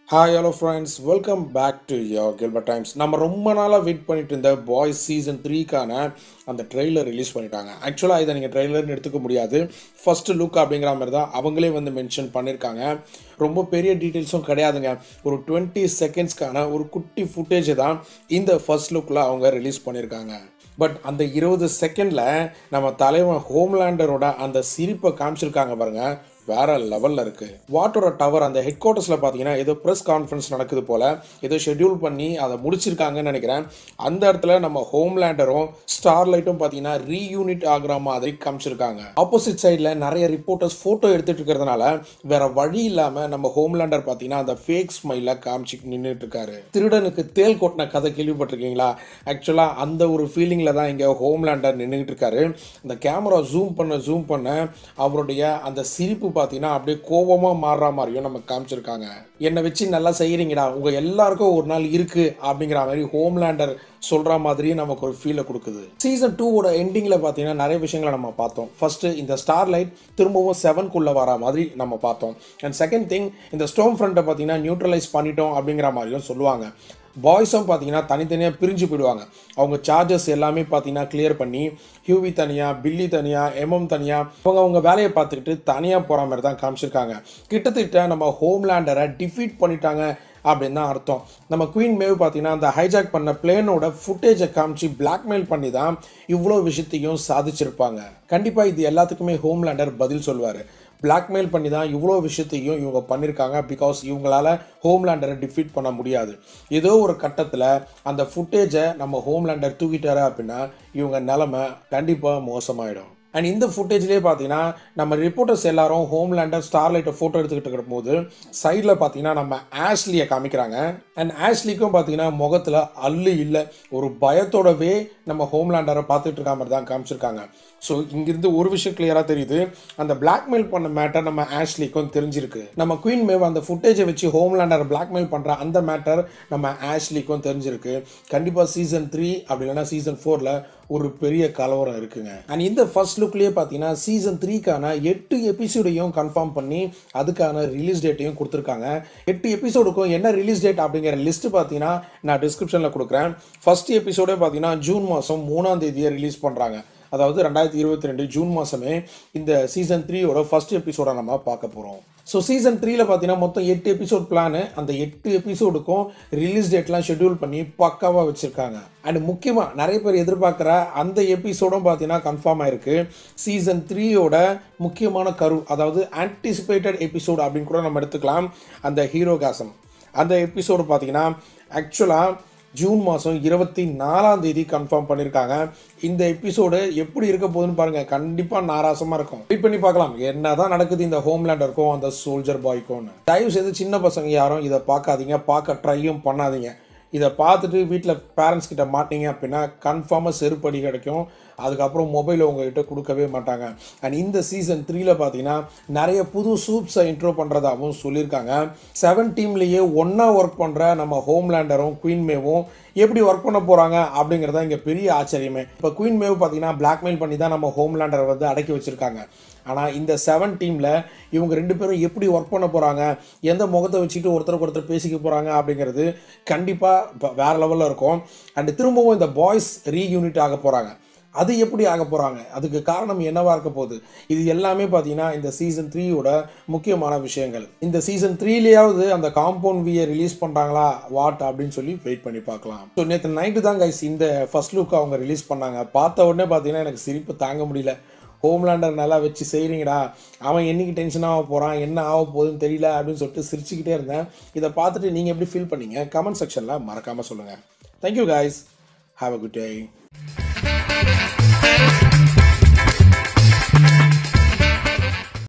hi hello friends welcome back to your Gilbert Times நம்ம ரொம்ப நாளாக வெயிட் பண்ணிட்டு இருந்த பாய்ஸ் சீசன் த்ரீக்கான அந்த ட்ரெய்லர் ரிலீஸ் பண்ணிட்டாங்க ஆக்சுவலாக இதை நீங்கள் ட்ரெய்லர்னு எடுத்துக்க முடியாது ஃபர்ஸ்ட் லுக் அப்படிங்கிற மாதிரி தான் அவங்களே வந்து மென்ஷன் பண்ணியிருக்காங்க ரொம்ப பெரிய டீட்டெயில்ஸும் கிடையாதுங்க ஒரு டுவெண்ட்டி செகண்ட்ஸ்க்கான ஒரு குட்டி ஃபுட்டேஜை தான் இந்த ஃபர்ஸ்ட் லுக்கில் அவங்க ரிலீஸ் பண்ணியிருக்காங்க பட் அந்த இருபது செகண்டில் நம்ம தலைவன் ஹோம்லேண்டரோட அந்த சிரிப்பை காமிச்சிருக்காங்க பாருங்க வேற லெவலில் இருக்கு வாட்டோட டவர் அந்த ஹெட் குவார்ட்டர்ஸில் பார்த்தீங்கன்னா ஏதோ ப்ரெஸ் கான்ஃபரன்ஸ் நடக்குது போல ஏதோ ஷெட்யூல் பண்ணி அதை முடிச்சிருக்காங்கன்னு நினைக்கிறேன் அந்த இடத்துல நம்ம ஹோம்லேண்டரும் ஸ்டார்லைட்டும் பார்த்தீங்கன்னா ரீயூனிட் ஆகுற மாதிரி காமிச்சிருக்காங்க ஆப்போசிட் சைடில் நிறைய ரிப்போர்ட்டர்ஸ் ஃபோட்டோ எடுத்துட்டு இருக்கிறதுனால வேற வழி இல்லாமல் நம்ம ஹோம்லேண்டர் பார்த்தீங்கன்னா அந்த ஃபேக் ஸ்மைல காமிச்சு நின்றுட்டு இருக்காரு திருடனுக்கு தேல் கொட்டின கதை கேள்விப்பட்டிருக்கீங்களா ஆக்சுவலாக அந்த ஒரு ஃபீலிங்கில் தான் இங்கே ஹோம்லேண்டர் நின்றுட்டு இருக்காரு அந்த கேமரா ஜூம் பண்ண ஜூம் பண்ண அவருடைய அந்த சிரிப்பு பார்த்தீங்கன்னா அப்படியே கோபமாக மாறுற மாதிரியும் நம்ம காமிச்சிருக்காங்க என்னை வச்சு நல்லா செய்கிறீங்கடா உங்கள் எல்லாருக்கும் ஒரு நாள் இருக்கு அப்படிங்கிற மாதிரி ஹோம்லேண்டர் சொல்கிற மாதிரியே நமக்கு ஒரு ஃபீலை கொடுக்குது சீசன் டூவோட எண்டிங்கில் பார்த்தீங்கன்னா நிறைய விஷயங்களை நம்ம பார்த்தோம் ஃபர்ஸ்ட் இந்த ஸ்டார் லைட் திரும்பவும் செவன்குள்ளே வர மாதிரி நம்ம பார்த்தோம் அண்ட் செகண்ட் திங் இந்த ஸ்டோம் ஃப்ரண்ட்டை பார்த்தீங்கன்னா நியூட்ரலைஸ் பண்ணிட்டோம் அப்படிங்கிற மாதிரியும் சொல்லுவாங்க பாய்ஸும் பார்த்தீங்கன்னா தனித்தனியாக பிரிஞ்சு போயிடுவாங்க அவங்க சார்ஜஸ் எல்லாமே பார்த்தீங்கன்னா கிளியர் பண்ணி ஹியூவி தனியாக பில்லி தனியாக எம்எம் தனியாக அவங்க அவங்க வேலையை பார்த்துக்கிட்டு தனியாக போகிற மாதிரி தான் காமிச்சிருக்காங்க கிட்டத்தட்ட நம்ம ஹோம்லேண்டரை டிஃபீட் பண்ணிட்டாங்க அப்படின்னு தான் அர்த்தம் நம்ம குவீன் மேவ் பார்த்தீங்கன்னா அந்த ஹைஜாக் பண்ண பிளேனோட ஃபுட்டேஜை காமிச்சு பிளாக்மெயில் பண்ணி தான் இவ்வளோ விஷயத்தையும் சாதிச்சிருப்பாங்க கண்டிப்பாக இது எல்லாத்துக்குமே ஹோம்லேண்டர் பதில் சொல்லுவார் பிளாக்மெயில் பண்ணி தான் இவ்வளோ விஷயத்தையும் இவங்க பண்ணியிருக்காங்க பிகாஸ் இவங்களால ஹோம்லேண்டரை டிஃபீட் பண்ண முடியாது ஏதோ ஒரு கட்டத்தில் அந்த ஃபுட்டேஜை நம்ம ஹோம்லேண்டர் தூக்கிட்டாரு அப்படின்னா இவங்க நிலமை கண்டிப்பாக மோசமாயிடும் அண்ட் இந்த ஃபுட்டேஜ்லேயே பார்த்தீங்கன்னா நம்ம ரிப்போர்ட்டர்ஸ் எல்லாரும் ஹோம்லேண்டர் ஸ்டார்லைட்டை ஃபோட்டோ எடுத்துக்கிட்டு இருக்கிற போது சைடில் பார்த்தீங்கன்னா நம்ம ஆஷ்லியை காமிக்கிறாங்க அண்ட் ஆஷ்லிக்கும் பார்த்தீங்கன்னா முகத்தில் அல்லு இல்லை ஒரு பயத்தோடவே நம்ம ஹோம்லேண்டரை பார்த்துட்டு இருக்க மாதிரி தான் காமிச்சிருக்காங்க ஸோ இங்கிருந்து ஒரு விஷயம் கிளியராக தெரியுது அந்த பிளாக்மெயில் பண்ண மேட்டர் நம்ம ஆஷ்லிக்கும் தெரிஞ்சிருக்கு நம்ம குயின் மேவ் அந்த ஃபுட்டேஜை வச்சு ஹோம்லேண்டரை பிளாக்மெயில் பண்ணுற அந்த மேட்டர் நம்ம ஆஷ்லிக்கும் தெரிஞ்சிருக்கு கண்டிப்பாக சீசன் த்ரீ அப்படி இல்லைன்னா சீசன் ஃபோரில் ஒரு பெரிய கலவரம் இருக்குங்க அண்ட் இந்த ஃபர்ஸ்ட் லுக்லேயே பார்த்தீங்கன்னா சீசன் த்ரீக்கான எட்டு எபிசோடையும் கன்ஃபார்ம் பண்ணி அதுக்கான ரிலீஸ் டேட்டையும் கொடுத்துருக்காங்க எட்டு எபிசோடுக்கும் என்ன ரிலீஸ் டேட் அப்படிங்கிற லிஸ்ட் பார்த்தீங்கன்னா நான் டிஸ்கிரிப்ஷனில் கொடுக்குறேன் ஃபர்ஸ்ட் எபிசோடே பார்த்தீங்கன்னா ஜூன் மாதம் மூணாம் தேதியை ரிலீஸ் பண்ணுறாங்க அதாவது ரெண்டாயிரத்தி இருபத்தி ரெண்டு ஜூன் மாதமே இந்த சீசன் த்ரீயோட ஃபர்ஸ்ட் எபிசோட நம்ம பார்க்க போகிறோம் ஸோ சீசன் த்ரீல பார்த்தீங்கன்னா மொத்தம் எட்டு எபிசோட் பிளானு அந்த எட்டு எபிசோடுக்கும் ரிலீஸ் டேட்லாம் ஷெட்யூல் பண்ணி பக்காவாக வச்சுருக்காங்க அண்ட் முக்கியமாக நிறைய பேர் எதிர்பார்க்குற அந்த எபிசோடும் பார்த்தீங்கன்னா கன்ஃபார்ம் ஆயிருக்கு சீசன் த்ரீயோட முக்கியமான கரு அதாவது ஆன்டிசிபேட்டட் எபிசோடு அப்படின்னு கூட நம்ம எடுத்துக்கலாம் அந்த ஹீரோ காசம் அந்த எபிசோடு பார்த்தீங்கன்னா ஆக்சுவலாக ஜூன் மாதம் இருபத்தி நாலாம் தேதி கன்ஃபார்ம் பண்ணியிருக்காங்க இந்த எபிசோடு எப்படி இருக்க போகுதுன்னு பாருங்க கண்டிப்பாக நாராசமாக இருக்கும் வெயிட் பண்ணி பார்க்கலாம் என்ன தான் நடக்குது இந்த ஹோம்லேண்டருக்கும் அந்த சோல்ஜர் பாய்க்கும் தயவு செய்து சின்ன பசங்க யாரும் இதை பார்க்காதீங்க பார்க்க ட்ரையும் பண்ணாதீங்க இதை பார்த்துட்டு வீட்டில் பேரண்ட்ஸ் கிட்ட மாட்டீங்க அப்படின்னா கன்ஃபார்மாக செருப்படி கிடைக்கும் அதுக்கப்புறம் மொபைல் உங்ககிட்ட கொடுக்கவே மாட்டாங்க அண்ட் இந்த சீசன் த்ரீல பார்த்தீங்கன்னா நிறைய புது சூப்ஸை இன்ட்ரோ பண்ணுறதாகவும் சொல்லியிருக்காங்க செவன் டீம்லேயே ஒன்றா ஒர்க் பண்ணுற நம்ம ஹோம்லேண்டரும் குயின் மேவும் எப்படி ஒர்க் பண்ண போகிறாங்க அப்படிங்கிறத இங்கே பெரிய ஆச்சரியமே இப்போ குயின் மேவ் பார்த்தீங்கன்னா பிளாக்மெயில் பண்ணி தான் நம்ம ஹோம்லேண்டரை வந்து அடக்கி வச்சுருக்காங்க ஆனால் இந்த செவன் டீமில் இவங்க ரெண்டு பேரும் எப்படி ஒர்க் பண்ண போகிறாங்க எந்த முகத்தை வச்சுட்டு ஒருத்தருக்கு ஒருத்தர் பேசிக்க போகிறாங்க அப்படிங்கிறது கண்டிப்பாக வேறு லெவலில் இருக்கும் அண்ட் திரும்பவும் இந்த பாய்ஸ் ரீயூனிட் ஆக போகிறாங்க அது எப்படி ஆக போகிறாங்க அதுக்கு காரணம் என்னவா இருக்க போகுது இது எல்லாமே பார்த்தீங்கன்னா இந்த சீசன் த்ரீயோட முக்கியமான விஷயங்கள் இந்த சீசன் த்ரீலேயாவது அந்த காம்பவுண்ட் வியை ரிலீஸ் பண்ணுறாங்களா வாட் அப்படின்னு சொல்லி வெயிட் பண்ணி பார்க்கலாம் ஸோ நேற்று நைட்டு தான் கைஸ் இந்த ஃபர்ஸ்ட் லுக் அவங்க ரிலீஸ் பண்ணாங்க பார்த்த உடனே பார்த்தீங்கன்னா எனக்கு சிரிப்பு தாங்க முடியல ஹோம்லேண்டர் நல்லா வச்சு செய்கிறீங்கடா அவன் என்னைக்கு டென்ஷன் ஆக போகிறான் என்ன ஆக போகுதுன்னு தெரியல அப்படின்னு சொல்லிட்டு சிரிச்சுக்கிட்டே இருந்தேன் இதை பார்த்துட்டு நீங்கள் எப்படி ஃபீல் பண்ணீங்க கமெண்ட் செக்ஷனில் மறக்காமல் சொல்லுங்கள் thank you guys have a good day